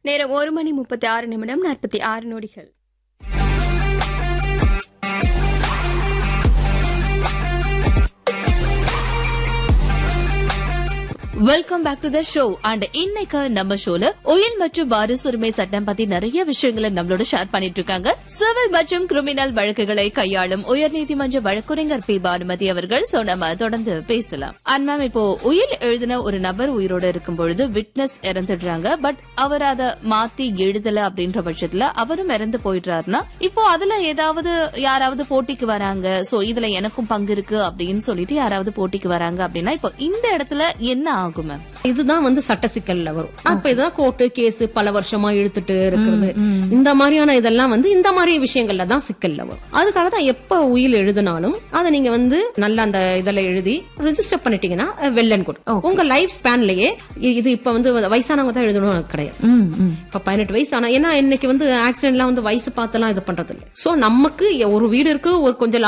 நேரம் ஒரு மணி முப்பத்தி ஆறு நிமிடம் நாற்பத்தி ஆறு நொடிகள் welcome back to the show and இன்னைக்கு நம்ம ஷோல உயில் மற்றும் வாரிசு உரிமை சட்டம் பத்தி நிறைய விஷயங்களை நம்மளோட ஷேர் பண்ணிட்டு இருக்காங்க சிவில் மற்றும் கிரிமினல் வழக்குகளை கையாளும் உயர்நீதிமன்ற வழக்குரைஞர் பி பானுமதி அவர்கள் சோ நம்ம தொடர்ந்து பேசலாம் அண்ட் மேம் இப்போ உயில் எழுதின ஒரு நபர் உயிரோட இருக்கும் பொழுது விட்னஸ் இறந்துடுறாங்க பட் அவர் அதை மாத்தி எழுதல அப்படின்ற பட்சத்துல அவரும் இறந்து போயிடுறாருன்னா இப்போ அதுல ஏதாவது யாராவது போட்டிக்கு வராங்க சோ இதுல எனக்கும் பங்கு இருக்கு அப்படின்னு சொல்லிட்டு யாராவது போட்டிக்கு வராங்க அப்படின்னா இப்போ இந்த இடத்துல என்ன ஆகும் மேம் இதுதான் வந்து சட்ட சிக்கல்ல வரும் அப்ப இதுதான் கோர்ட்டு கேஸ் பல வருஷமா இழுத்துட்டு இருக்கிறது இந்த மாதிரியான இதெல்லாம் வந்து இந்த மாதிரி விஷயங்கள்ல தான் சிக்கல்ல வரும் அதுக்காக தான் எப்ப உயில் எழுதினாலும் அதை நீங்க வந்து நல்ல அந்த இதுல எழுதி ரெஜிஸ்டர் பண்ணிட்டீங்கன்னா வெள்ளன் குட் உங்க லைஃப் ஸ்பேன்லயே இது இப்ப வந்து வயசானவங்க தான் எழுதணும் கிடையாது இப்ப பதினெட்டு வயசு ஆனா ஏன்னா இன்னைக்கு வந்து ஆக்சிடென்ட்லாம் வந்து வயசு பார்த்தெல்லாம் இது பண்றது இல்லை சோ நமக்கு ஒரு வீடு இருக்கு ஒரு கொஞ்சம்